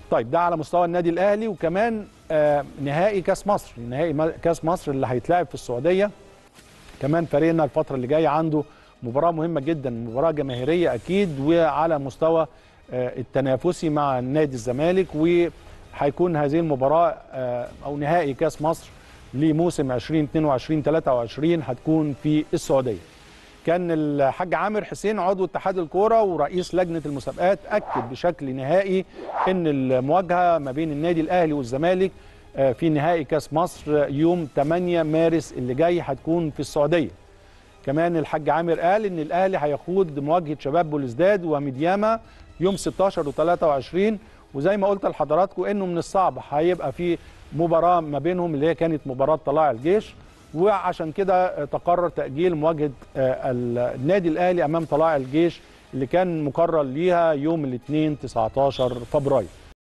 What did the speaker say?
طيب ده على مستوى النادي الاهلي وكمان آه نهائي كاس مصر نهائي ما- كاس مصر اللي هيتلعب في السعوديه كمان فريقنا الفتره اللي جايه عنده مباراه مهمه جدا مباراه جماهيريه اكيد وعلى مستوى آه التنافسي مع نادي الزمالك وهيكون هذه المباراه آه او نهائي كاس مصر لموسم 2022 23 هتكون في السعوديه كان الحاج عامر حسين عضو اتحاد الكوره ورئيس لجنه المسابقات اكد بشكل نهائي ان المواجهه ما بين النادي الاهلي والزمالك آه، في نهائي كاس مصر يوم 8 مارس اللي جاي هتكون في السعوديه كمان الحاج عامر قال ان الاهلي هيخوض مواجهه شباب بولزداد وميدياما يوم 16 و23 وزي ما قلت لحضراتكم انه من الصعب هيبقى في مباراه ما بينهم اللي هي كانت مباراه طلائع الجيش وعشان كده تقرر تاجيل مواجهه آه، النادي الاهلي امام طلائع الجيش اللي كان مقرر ليها يوم الاثنين 19 فبراير